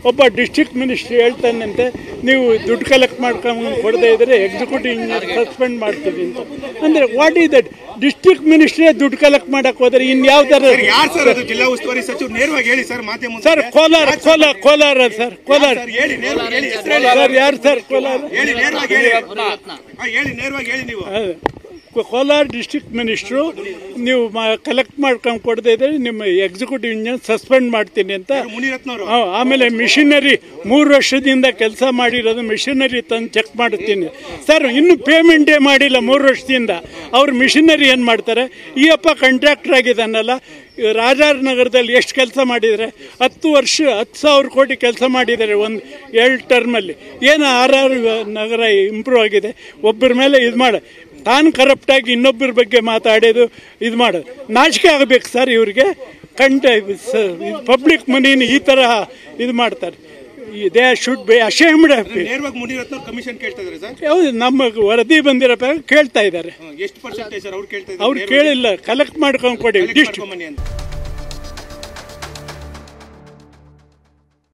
ಒಬ್ಬ district ministry ಹೇಳ್ತಾನಂತೆ ನೀವು ದುಡ್ಡು ಕಲೆಕ್ಟ್ ಮಾಡ್ಕೊಂಡು ಕೊಡದೇ ಇದ್ರೆ ಎಕ್ಸಿಕ್ಯೂಟಿವ್ ಇಂಜಿನಿಯರ್ ಸಸ್ಪೆಂಡ್ ಮಾಡ್ತೀವಿ ಅಂತ ಅಂದರೆ ವಾಟ್ ಈಸ್ ದಟ್ ಡಿಸ್ಟ್ರಿಕ್ಟ್ ಮಿನಿಸ್ಟ್ರೇ ದುಡ್ಡು ಕಲೆಕ್ಟ್ ಮಾಡಕ್ಕೆ ಹೋದ್ರೆ ಇನ್ಯಾವ ಥರ ಸರ್ ಯಾರು ಸರ್ ಅದು ಜಿಲ್ಲಾ ಉಸ್ತುವಾರಿ ಸಚಿವರು ನೇರವಾಗಿ ಹೇಳಿ ಸರ್ ಮಾಧ್ಯಮ ಮುಂದೆ. Sir Kolar Kolar Kolar sir Kolar sir ಹೇಳಿ ನೇರವಾಗಿ ಹೇಳಿ ಹೆಸರು ಹೇಳಿ ಸರ್ ಯಾರು ಸರ್ ಕೋಲಾರ ಹೇಳಿ ನೇರವಾಗಿ ಹೇಳಿ ಹಾ, ಹೇಳಿ ನೇರವಾಗಿ ಹೇಳಿ ನೀವು ಅದೇ. ಕೋ- ಕೋಲಾರ ಡಿಸ್ಟ್ರಿಕ್ಟ್ ಮಿನಿಸ್ಟ್ರು ನೀವು ಕಲೆಕ್ಟ್ ಮಾಡ್ಕೊಂಡು ಕೊಡದೇ ಇದ್ರೆ ನಿಮ್ಮ ಎಕ್ಸಿಕ್ಯೂಟಿವ್ ಇಂಜಿನಿಯರ್ ಸಸ್ಪೆಂಡ್ ಮಾಡ್ತೀನಿ ಅಂತ ಮುನಿರತ್ನವರು ಆ, ಆಮೇಲೆ ಮಿಷಿನರಿ ಮೂರು ವರ್ಷದಿಂದ ಕೆಲಸ ಮಾಡಿರೋದು ಮಿಷಿನರಿ ತಂದು ಚೆಕ್ ಮಾಡುತ್ತೀನಿ ಸರ್ ಇನ್ನೂ ಪೇಮೆಂಟೇ ಮಾಡಿಲ್ಲ ಮೂರು ವರ್ಷದಿಂದ ಅವ್ರು ಮಿಷಿನರಿ ಏನು ಮಾಡ್ತಾರೆ ಈ ಅಪ್ಪ ಕಾಂಟ್ರಾಕ್ಟರ್ ಆಗಿದ್ದಾನಲ್ಲ ರಾಜಾರನಗರದಲ್ಲಿ ಎಷ್ಟು ಕೆಲಸ ಮಾಡಿದರೆ ಹತ್ತು ವರ್ಷ ಹತ್ತು ಸಾವಿರ ಕೋಟಿ ಕೆಲಸ ಮಾಡಿದ್ದಾರೆ ಒಂದು ಎರಡು ಟರ್ಮಲ್ಲಿ ಏನು ಆರ್ ಆರ್ ನಗರ ಇಂಪ್ರೂವ್ ಆಗಿದೆ ಒಬ್ಬರ ಮೇಲೆ ಇದು ಮಾಡ ತಾನು ಕರಪ್ಟಾಗಿ ಇನ್ನೊಬ್ಬರ ಬಗ್ಗೆ ಮಾತಾಡೋದು ಇದು ಮಾಡೋದು ನಾಚಿಕೆ ಆಗಬೇಕು ಸರ್ ಇವ್ರಿಗೆ ಕಂಟ ಪಬ್ಲಿಕ್ ಮನಿನ ಈ ಥರ ಇದು ಮಾಡ್ತಾರೆ ದೇ ಶುಡ್ ಬಿ ಅಶೇಮ್ಡ್ ನೇರವಾಗಿ ಮುನಿರತ್ನವ್ರು ಕಮಿಷನ್ ಕೇಳ್ತಾ ಇದಾರೆ ಸರ್ ಹೌದು ನಮ್ಮ ವರದಿ ಬಂದಿರೋ ಪ್ರಕಾರ ಕೇಳ್ತಾ ಇದ್ದಾರೆ ಹಾ, ಎಷ್ಟು ಪರ್ಸೆಂಟೇಜ್ ಸರ್ ಅವ್ರು ಕೇಳ್ತಾ ಅವ್ರು ಇದ್ದಾರೆ ಕೇಳಿಲ್ಲ ಕಲೆಕ್ಟ್ ಮಾಡ್ಕೊಂಡು ಕೊಡಿ ಡಿಸ್ಟ್ ಮಾಡ್ಕೊಂಬನ್ನಿ ಅಂತ